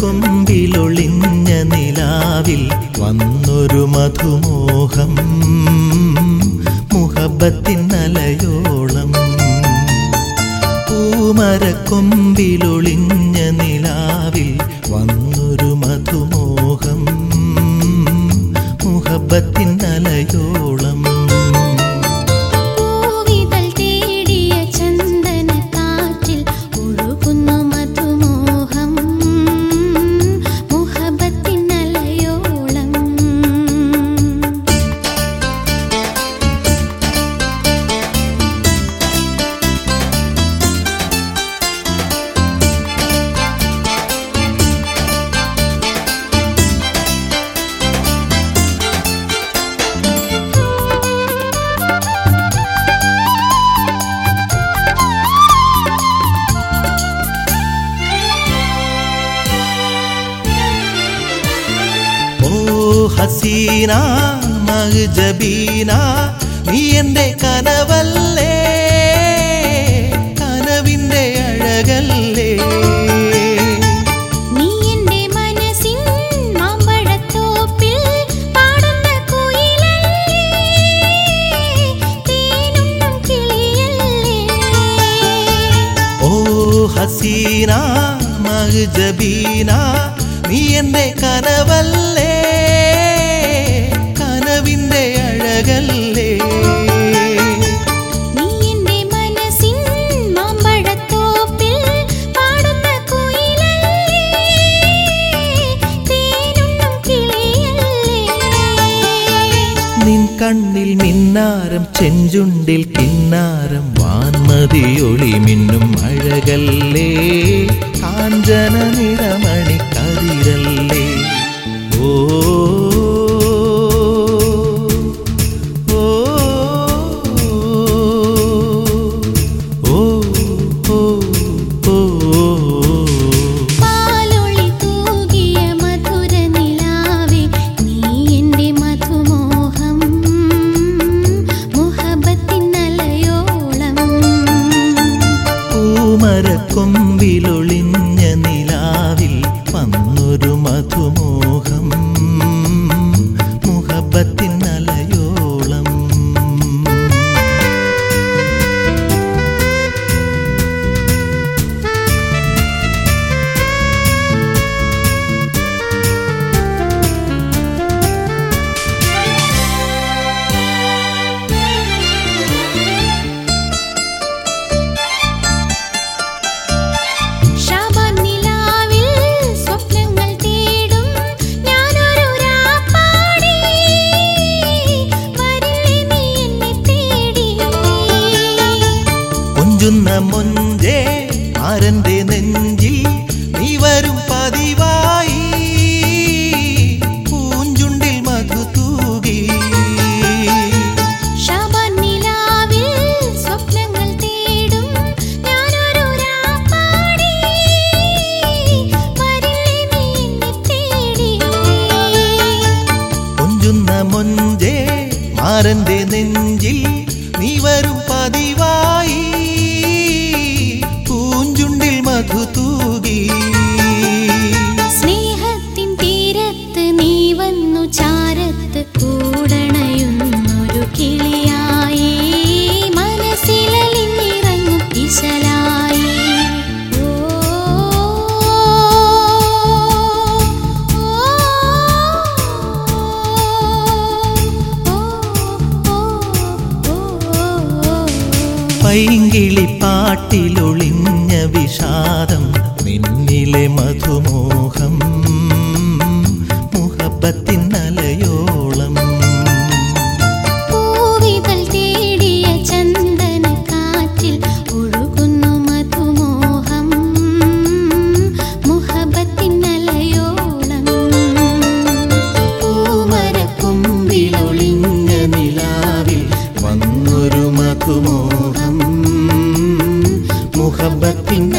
പൂമരക്കൊമ്പിലൊളിഞ്ഞ നിലാവിൽ വന്നൊരു മധുമോഹം മുഹബത്തിൻ അലയോളം പൂമരക്കൊമ്പിലൊളിഞ്ഞ നിലാവിൽ വന്നൊരു മധുമോഹം മുഹബത്തിൻ അലയോളം പൂവിതൾ തേടിയ ചന്ദനക്കാറ്റിൽ ഒഴുകുന്നു മധുമോഹം മുഹബത്തിൻ അലയോളം ഓ ഹസീന മഹ്ജബീന നീ എൻ്റെ കനവല്ലേ കനവിൻ്റെ അഴകല്ലേ നീ എൻ്റെ മനസ്സിൻ മാമ്പഴത്തോപ്പിൽ പാടുന്ന കുയിലല്ലേ തേനുണ്ണും കിളിയല്ലേ ഓ ഹസീന മഹ്ജബീന നീ എൻ്റെ കനവല്ലേ കനവിൻ്റെ അഴകല്ലേ നീ എൻ്റെ മനസ്സിൻ മാമ്പഴത്തോപ്പിൽ പാടുന്ന കുയിലല്ലേ തേനുണ്ണും കിളിയല്ലേ നിൻ കണ്ണിൽ മിന്നാരം ചെഞ്ചുണ്ടിൽ കിന്നാരം വാൻമതിയൊളി മിന്നും അഴകല്ലേ കാഞ്ചന നിറമണി കതിരല്ലേ ഓ ഓ, ഓ, ഓ, ഓ, ഓ. പാലൊളി തൂകിയ മധുര നിലാവേ നീ എൻ്റെ മധുമോഹം മുഹബത്തിൻ അലയോളം പൂമരക്കൊമ്പിലൊളിഞ്ഞ നിലാവിൽ വന്നൊരു മധുമോഹം മുഹബത്തിൻ അലയോളം ശാബാൻ നിലാവിൽ സ്വപ്നങ്ങൾ തേടും ഞാനൊരു രാപ്പാടി വരില്ലേ നീ എന്നെ തേടി കൊഞ്ചുന്ന മൊഞ്ചേ ആരന്റെ നെഞ്ചിൽ നീ വരും പതിവായി പൂഞ്ചുണ്ടിൽ മധു തൂകി ശാബാൻ നിലാവിൽ സ്വപ്നങ്ങൾ തേടും ഞാനൊരു രാപ്പാടി വരില്ലേ നീ എന്നെ തേടി കൊഞ്ചുന്ന മൊഞ്ചേ മാരന്റെ നെഞ്ചിൽ നീ വരും പതിവായി പൂഞ്ചുണ്ടിൽ മധു തൂകി സ്നേഹത്തിൻ തീരത്ത് നീ വന്നു ചാരത്ത് കൂടണയുന്നൊരു കിളിയായി മനസ്സിലലിഞ്ഞിറങ്ങും ഇശലായി ഓ, ഓ, ഓ, ഓ, ഓ. പൈങ്കിളി പാട്ടിലൊളിഞ്ഞ വിഷാദം നിന്നിലെ മധുമോഹം മുഹബത്തിൻ അലയോളം പൂവിതൾ തേടിയ ചന്ദനക്കാറ്റിൽ ഒഴുകുന്നു മധുമോഹം മുഹബത്തിൻ അലയോളം പൂമരക്കൊമ്പിലൊളിഞ്ഞ നിലാവിൽ വന്നൊരു മധുമോഹം മുഹബത്തിൻ